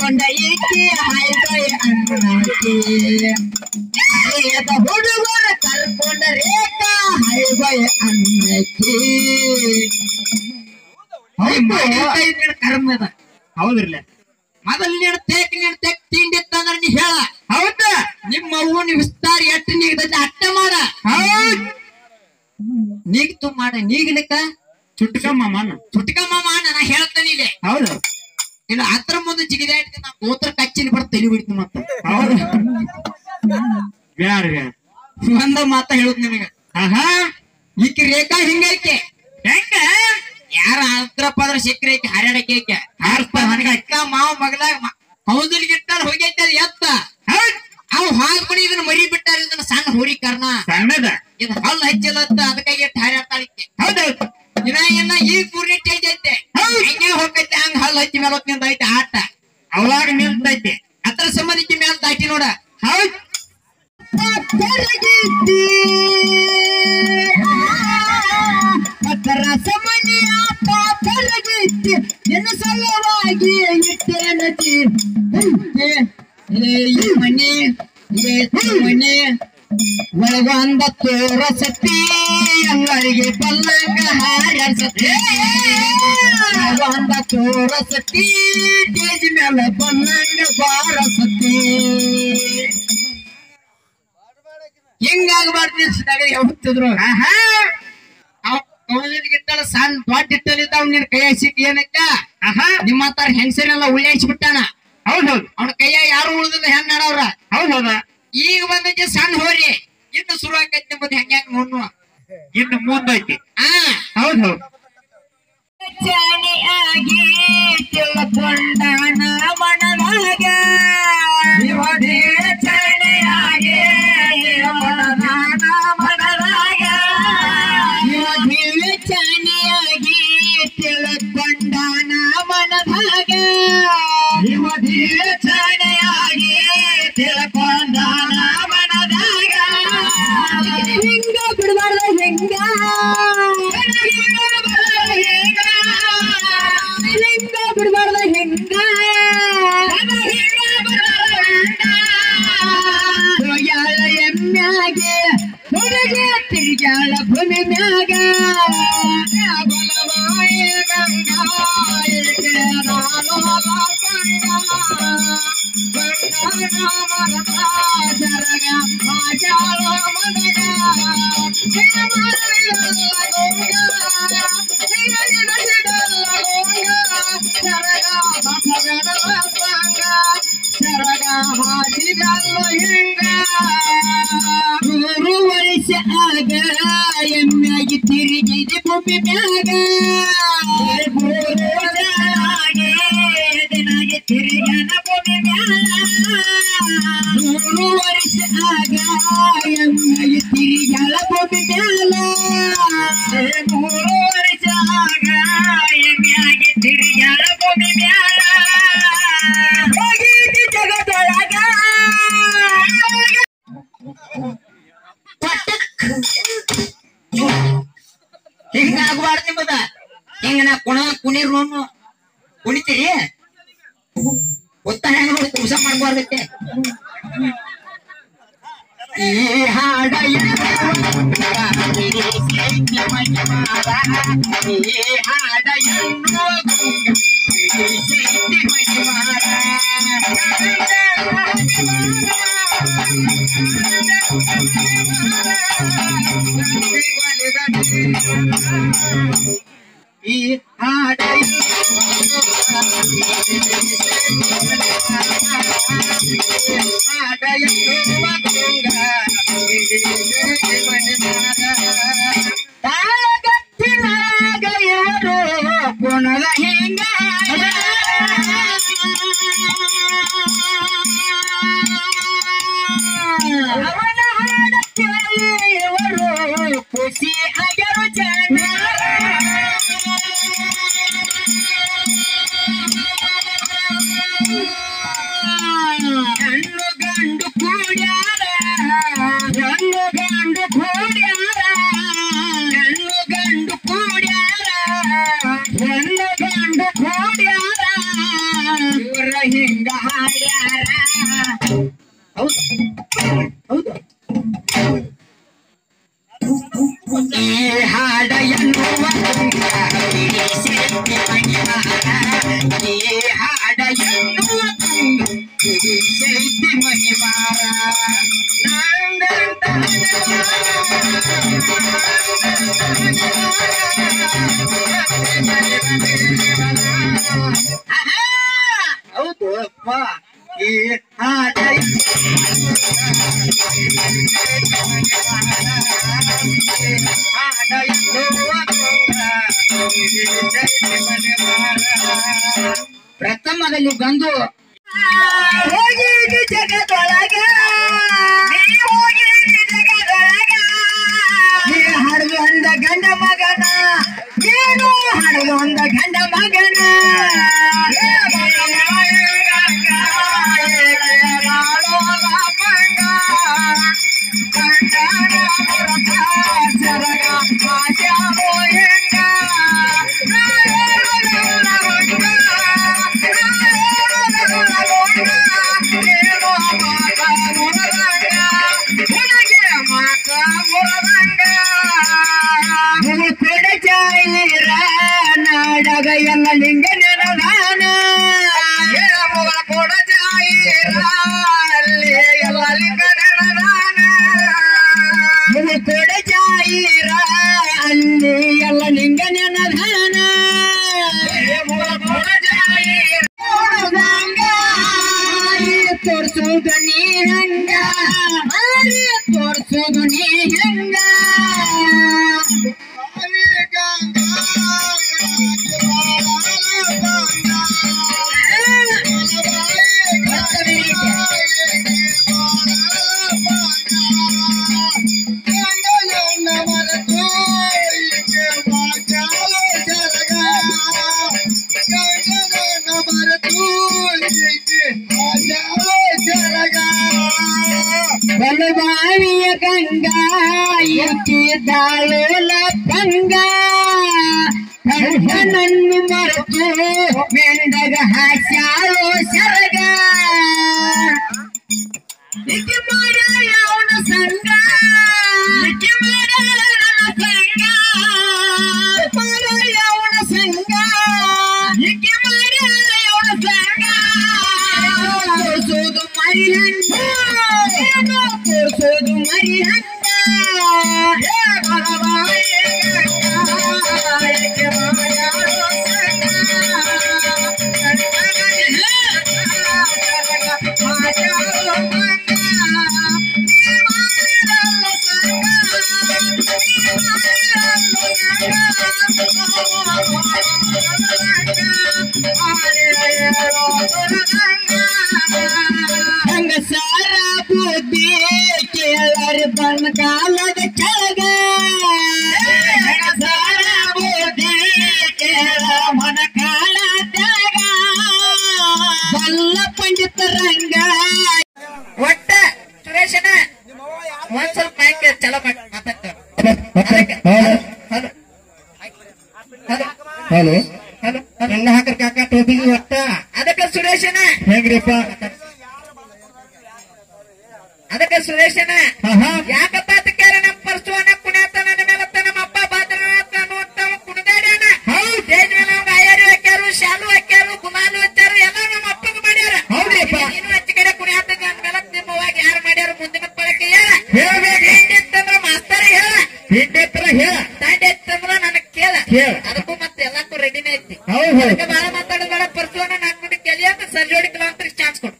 ಕರ್ಕೊಂಡ ಈಕಿ ಹೈಬೈ ಅನ್ನಕ್ಕೆ ಹಳೆಯದ ಹುಡುಗರ ಕರ್ಕೊಂಡ ರೇಖಾ ಹೈಬೈ ಅನ್ನಕ್ಕೆ ಕರ್ಮದ ಹೌದ್ರಲ್ಲ ಮೊದಲ್ ನೀನು ತೇಕ್ ನೀನು ತೇಕ್ ತಿಂಡಿ ತಂದ್ರ ನೀ ಹೇಳ ಹೌದ ನಿಮ್ಮ ಅವ್ವನ ವಿಸ್ತಾರ ಎಟ್ಟು ನೀಗದೈತಿ ಅಟ್ಟ ಮಾಡ ಹೌದ್ ನೀಗ್ತು ಮಾಡ ನೀಗ್ಲಿಕ್ಕ ಚುಟ್ಕಮ್ಮ ಮಣ್ಣ ಚುಟ್ಕಮ್ಮ ಮಾಡ ನಾ ಹೇಳ್ತೇನೆ ಇಲ್ಲಿ ಹೌದು ಇನ್ನು ಹತ್ರ ಮುಂದೆ ಜಿಗಿದ ನಾ ಗೋತ್ರ ಕಚ್ಚಿನ ಬರ್ ತಲೆ ಬಿಡ್ತೀನಿ ಮತ್ತ ಹೌದು ಬ್ಯಾಡ ಬ್ಯಾಡ ಒಂದ ಮಾತ ಹೇಳುದ್ ನಿನಗ ಆಹಾ ಈಕಿ ರೇಖಾ ಹಿಂಗೈಕೆ ಹೆಂಗ ಯಾರ ಅದ್ರ ಪದ್ರ ಸಿಕ್ಕ್ರೆ ಈಕಿ ಹರ್ಯಾಡಕ್ಕೆ ಐಕೆ ಹಾರಿಸ್ತಾ ನನಗ ಅಕ್ಕ ಮಾವ ಮಗಲಾಗ ಹೌದಲ್ ಗಿಟ್ಟಾರ ಹೋಗೈತೆ ಅದ್ ಎತ್ತ ಹೌದ್ ಅವ್ ಹಾಕ್ಬಿಡಿ ಇದನ್ನ ಮರಿ ಬಿಟ್ಟಾರ ಇದನ್ನ ಸಣ್ಣ ಹುರಿ ಕರ್ನ ಸಣ್ಣದ ಇದು ಹಲ್ಲು ಹಚ್ಚಿಲ್ಲತ್ತ ಅದಕ್ಕಾಗಿ ಹಾರ್ಯಾಡ್ತಾಳಿಕೆ ಹೌದೌದು ಇನ್ನ ಇನ್ನ ಈಗ ಮೂರನೇ ಸ್ಟೇಜ್ ಐತೆ ಹೆಂಗೆ ಹೋಗೈತೆ ಹಂಗ ಹಲ್ಲು ಹಚ್ಚಿ ಮೇಲೆ ಹೊತ್ನಿಂದ ಐತೆ ಆಟ ಅವಾಗ ನಿಲ್ತೈತಿ ಅದ್ರ ಸಂಬಂಧಿಕ ಮೇಲೆ ದಾಟಿ ನೋಡ ಹೌದ್ ರಸಮನಿಯ ಪಾಪರಗಿತ್ತಿ ನಿನ್ನ ಸಲುವಾಗಿ ಇಟ್ಟೇನತಿ ಈ ಮನೆ ಏ ಮನೆ ಒಳಗೊಂದ ತೋರಸತಿ ಎಲ್ಲರಿಗೆ ಪಲ್ಲಂಗ ಹಾರಸತಿ ಒಳಗೊಂದ ತೋರಸತಿ ತೇಜ್ ಮೇಲೆ ಪಲ್ಲಂಗ ಬಾರಸತಿ ಹಿಂಗಾಗಬಾರ್ದು ನಿಲ್ಸಿದಾಗ ಯಾವತ್ತಿದ್ರು ಆಹಾ ಗಿಟ್ಟಲ್ಲ ಸಣ್ಣ ದೊಡ್ಡ ಇಟ್ಟಲ್ಲಿದ್ದಾವ್ ನಿನ್ ಕೈಯಾಗ ಸಿಕ್ಕ ಏನಕ್ಕ ಆಹಾ ನಿಮ್ಮ ಹತ್ತಾರ ಹೆಂಗಸರೆಲ್ಲ ಉಳ್ಳಾಯಿಸಿ ಬಿಟ್ಟಾನ ಹೌದ್ ಹೌದ್ ಅವನ ಕೈಯಾಗ ಯಾರು ಉಳಿದಿಲ್ಲ ಹೆಂಗ್ ನಡವ್ರ ಹೌದ್ ಹೌದ ಈಗ ಬಂದಕ್ಕೆ ಸಣ್ಣ ಹೋರಿ ಇನ್ನು ಶುರು ಆಕೈತಿ ನಿಮ್ಮದು ಹೆಂಗ್ಯಾಂಗ ನೋಡ್ನು ಇನ್ನು ಮುಂದೈತಿ ಆ ಹೌದ್ ಹೌದ್ ಚಣಿಯಾಗಿ ತಿಳ್ಕೊಂಡಾನ ಮನದಾಗ ಇವನೇ ಚಣಿಯಾಗಿ ತಿಳ್ಕೊಂಡಾನ ಮನದಾಗ ಇವನೇ ಚಣಿಯಾಗಿ ತಿಳ್ಕೊಂಡಾನ ಮನದಾಗ ಇವನೇ ಚಣಿಯಾಗಿ ತಿಳ್ಕೊಂಡಾನ ಮನದಾಗ ಹಿಂಗ ಬಿಡಬಾರ್ದ ಹಿಂಗ ಹಿಂಗ ಬಿಡಬಾರ್ದ ಹಿಂಗ ಹೋಗ್ಯಾಳ ಎಮ್ಮ್ಯಾಗೆ ಹುಡುಗಿ ತಿರ್ಗ್ಯಾಳ ಭೂಮಿ ಮ್ಯಾಗ ಬಲವಾಯ ಗಂಗಾ ಈಕೆ ನಾನು ಲೋಕಂಗ. ಗಂಗನ ಮರತ ಜರಗ ಮಾಜಾಳ ಮನಗ. ಹೇಮರಿಯಲ್ಲ ಗೊಂಗ, ಹಿರಗಿರಗಿರಲ್ಲ ಗೊಂಗ. ಜರಗ ಮಸಗಡಲ ಸಂಗ, ಜರಗ ಹಾಸಿಗಲ್ಲ ಹಿಂಗ. ಮೂರು ವರ್ಷ ಆಗ ಎಮ್ಮೆಯಾಗಿ ತಿರುಗಿದ ಭೂಮಿ ಮ್ಯಾಗ ಮೂರು ವರ್ಷ ಆಗಿ ಎದೆನಾಗಿ ತಿರುಗನ ಭೂಮಿ ಮ್ಯಾಗ ಮೂರು ವರ್ಷ ಆಗ ಎಮ್ಮೆಯಾಗಿ ತಿರುಗಲ ಭೂಮಿ ಮ್ಯಾಲ ಮೂರು ವರ್ಷ ಆಗ ಎಮ್ಮೆಯಾಗಿ ತಿರುಗಲ ಭೂಮಿ ಮ್ಯಾಲ ಹೋಗಿದ್ದ ಜಗದೊಳಗ ಹಿಂಗ ಆಗ್ಬಾರ್ದು ನಿಮ್ಮದ ಹಿಂಗ ನಾ ಕುಣ ಕುಣಿರ್ ನೋನು ಕುಣಿತೀರಿ ಒತ್ತಾಯ ನೋಡಿ ಕುಸ ಮಾಡ್ಬಾರ್ದಕ್ಕೆ ಈ ಹಾಡ ಈ ಹಾಡ ಈ ಹಾಡ ತಾಳಗತ್ತಿನಾಗ ಇವರು ಗುಣದ ಹಿಂಗ ಅವನ ಹಾಡ ಕೇಳಿ ಇವರು ಖುಷಿ ಆಗ್ಯಾರು ಜನ ಹೆಣ್ಣು ಗಂಡು ಕೂಡ್ಯಾರ ಹೆಣ್ಣು ಗಂಡು ಕೂಡ್ಯಾರ ಹೆಣ್ಣು ಗಂಡು ಕೂಡ್ಯಾರ ಹೆಣ್ಣು ಗಂಡು ಕೂಡ್ಯಾರ ಇವ್ರ ಹಿಂಗ ಹೌದು ಈ ಹಾಡ ಎನ್ನುವ ತುಂಗ ಬಿಡಿಸೆತ್ತಿ ಮಣಿವಾರ ಈ ಹಾಡ ಎನ್ನುವ ತುಂಗ ಬಿಡಿಸೆತ್ತಿ ಮಣಿವಾರ ಹೌದು ಅಪ್ಪ ಈ ಹಾಡ ಪ್ರಥಮದಲ್ಲಿ ಬಂದು ಹೋಗಿ ಜಗದೊಳಗ ನೀ ಹೋಗಿ ಜಗದೊಳಗ ನೀ ಹಡದು ಅಂದ ಗಂಡ ಮಗನ ಏನು ಹಡದು ಅಂದ ಗಂಡ ಮಗನ ಕೊಡ ಜಾಯಿರ ನಾಡಗ ಎಲ್ಲ ಲಿಂಗ ನೆನದಾನ ಕೊಡ ಜಾಯಿರ ಅಲ್ಲಿ ಎಲ್ಲ ಲಿಂಗ ನೆನದಾನ ಕೊಡ ಜಾಯಿರ ಅಲ್ಲಿ ಎಲ್ಲ ಲಿಂಗ ನೆನದಾನ ತೋರ್ಸೋದು ನೀ ಹಂಗ ತೋರ್ಸೋದು ನೀ ಹಂಗ ಬಲುಬಾವಿಯ ಗಂಗಾ ಎತ್ತಿದ್ದಾಳೋಲ ಗಂಗ ಕಣ್ಣನ್ನು ಮರೆತು ಮೆಂಡಗ ಹಾಸ್ಯಾಳೋ ಸರಗ ಇಕ್ಕೆ ಮಾಡ ಯಾವನ ಸಂಗ ಇಕ್ಕೆ ಮಾಡ ನನ್ನ ಸಂಗ ಮಾಡ ಯಾವನ ಸಂಗ ಇಕ್ಕೆ ಮಾಡ ಯಾವನ ಸಂಗ ತೋರ್ಸೋದು ಮರಿ ಹಂಗ ಏನೋ ತೋರ್ಸೋದು ಮರಿ ಹಂಗ ಏ ಬಲವಾಯ ಗಂಗಾ, ಇಕ್ಕೆ ಮಾಡ ಯಾವನ ಹಂಗಸಾರ ಬುದ್ಧಿ ಕೇಳರ ಬಣ್ಣ ಕಾಲದ ಕೆಳಗ ಹಂಗಸಾರ ಬುದ್ಧಿ ಕೇಳ ಮನ ಕಾಲದಾಗ ಬಲ್ಲ ಪಂಡಿತ ರಂಗ ಒಟ್ಟ ಸುರೇಶನ ಒಂದ್ ಸ್ವಲ್ಪ ಮೈಕ್ ಚಲೋ ಮಾಡಿ ಮಾತಾಡ್ತಾರೆ ಹಲೋ ಎಲ್ಲ ಹಾಕರ್ ಕಾಕ ಟೋಪಿಗೆ ಒಟ್ಟ ಅದಕ್ಕ ಸುರೇಶನ ಹೆಂಗ್ರಿಪ್ಪ ಅದಕ್ಕ ಸುರೇಶನ ಆಹಾ. ಯಾಕಪ್ಪ ಅದಕ್ಕಾರ ನಮ್ಮ ಪರಶುವನ ಪುಣ್ಯಾತ ನನ್ನ ಮೇಲತ್ತ ನಮ್ಮ ಅಪ್ಪ ಬಾದ್ರನಾಥ ಅನ್ನುವಂತವ ಕುಣಿದಾಡ್ಯಾನ ಹೌದ್. ಸ್ಟೇಜ್ ಮೇಲೆ ಅವ್ನ ಆಯಾರಿ ಹಾಕ್ಯಾರು ಶಾಲು ಹಾಕ್ಯಾರು ಗುಲಾಲು ಹಚ್ಚಾರು ಎಲ್ಲ ನಮ್ಮ ಅಪ್ಪಗ ಮಾಡ್ಯಾರ ಹೌದ್ರಿಪ್ಪ. ನೀನು ಹೆಚ್ಚು ಕಡೆ ಕುಣಿಯಾತ ನನ್ನ ಮೇಲಕ್ ನಿಮ್ಮವಾಗ ಯಾರು ಮಾಡ್ಯಾರ ಮುಂದಿನ ಪಳಕ್ಕೆ ಹೇಳ ಹೇಳ್ಬೇಕು. ಹಿಂದಿತ್ತಂದ್ರ ಮಾಸ್ತರ್ ಹೇಳ ಹಿಂದೆತ್ರ ಹೇಳ ದಾಂಡಿ ಎತ್ತಂದ್ರ ನನಗ್ ಕೇಳ ಕೇಳ. ಅದಕ್ಕೂ ಮತ್ತೆ ಎಲ್ಲಕ್ಕೂ ರೆಡಿನೇ ಐತಿ ಹೌದ್ ಹೌದ್ ಅದಕ್ಕೆ ಬಾಳ ಮಾತಾಡೋದ್ ಬೇಡ ಪರಶುವನ ನಾಲ್ಕು ನುಡಿ ಕೆಲಿ ಅಂತ ಸರ್ಜೋಡಿ ಕಲಾವಂತರಿಗೆ ಚಾನ್ಸ್ ಕೊಡು